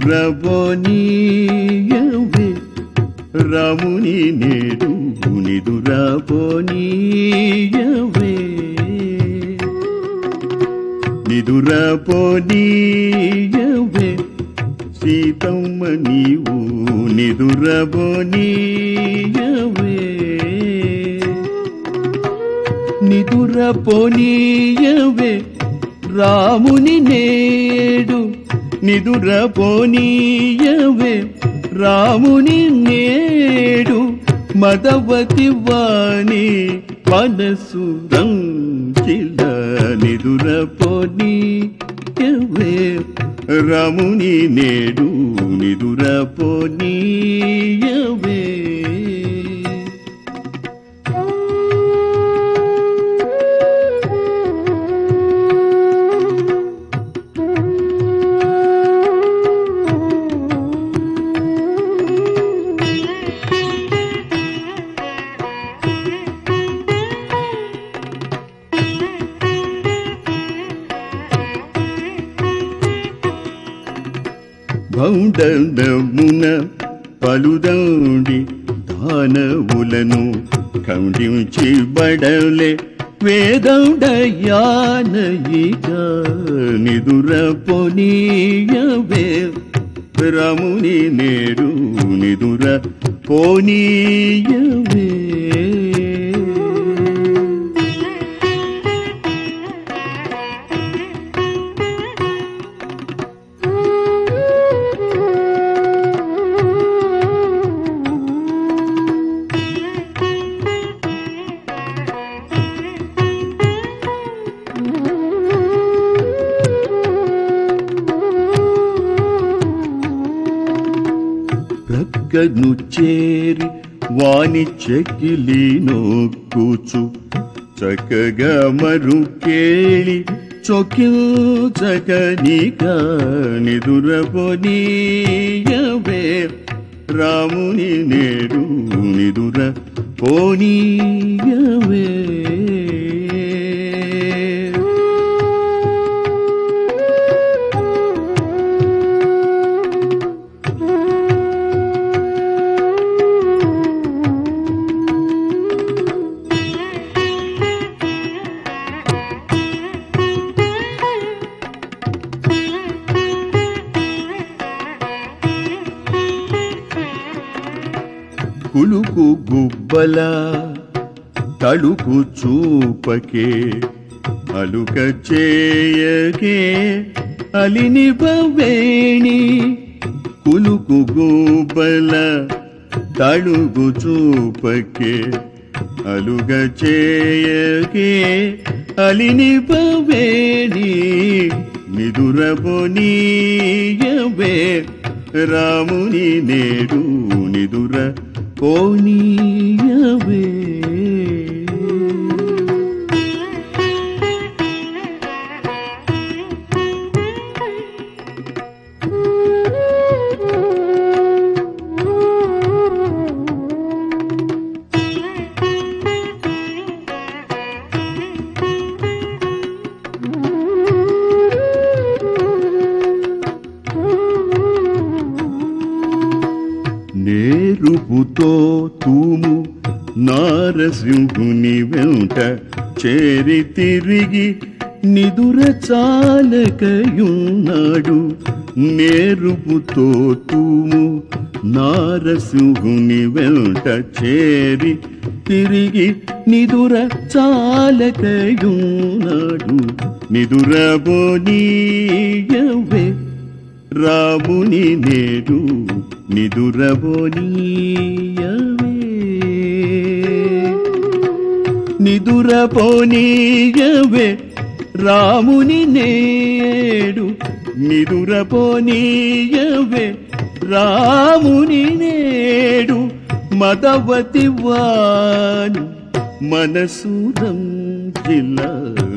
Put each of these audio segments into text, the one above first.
నిదురబోనీయవే రాముని నేడు నిదురబోనీయవే నిదురబోనీయవే సీతమ్మ నీవు నిదురబోనీయవే నిదురపోనీయవే రాముని నేడు నిదురపోనీయవే రాముని నేడు మదవతి వాణి మనసు రంజిల నిదురపోనీయవే రాముని నేడు నిదురపోనీయవే భౌండమున పలుదండి దానవులను ఖండించి బడలే వేదౌడయానయిక నిదుర పొనీయవే రముని నేడు నిదుర పోనీయవే ప్రక్కను చేరి వాని చెకిలి నొక్కుచు చక్కగా మరు కేళి చొక్కిల్చకనిక నిదురపోనీయవే రాముని నేడు నిదుర పోనీయవే కులుకు గుబ్బల తడుకు చూపకే అలుక చేయకే అలిని బవేణి కులుకు గుబ్బల తడుగు చూపకే అలుగ చేయకే అలిని బవేణి నిదురబోనీయవే రాముని నేడు నిదుర పోనీయవే నేరుపుతో తూము నారసింహుని వెంట చేరి తిరిగి నిదుర చాలకయున్నాడు నేరుపుతో తూము నారసింహుని వెంట చేరి తిరిగి నిదుర చాలకయున్నాడు నిదుర బోనీయవే రాముని నేడు నిదురబోనీయవే నిదురపోనీయవే రాముని నేడు నిదురపోనీయవే రాముని నేడు మదవతి వాను మనసూరం జిల్లా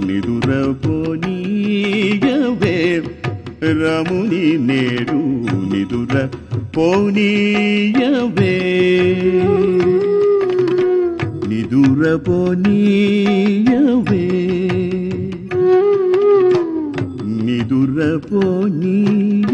నిదురపోనీయవే రముని నేడు నిదుర పోనీయవే నిదుర పోనీయవే నిదుర పోనీ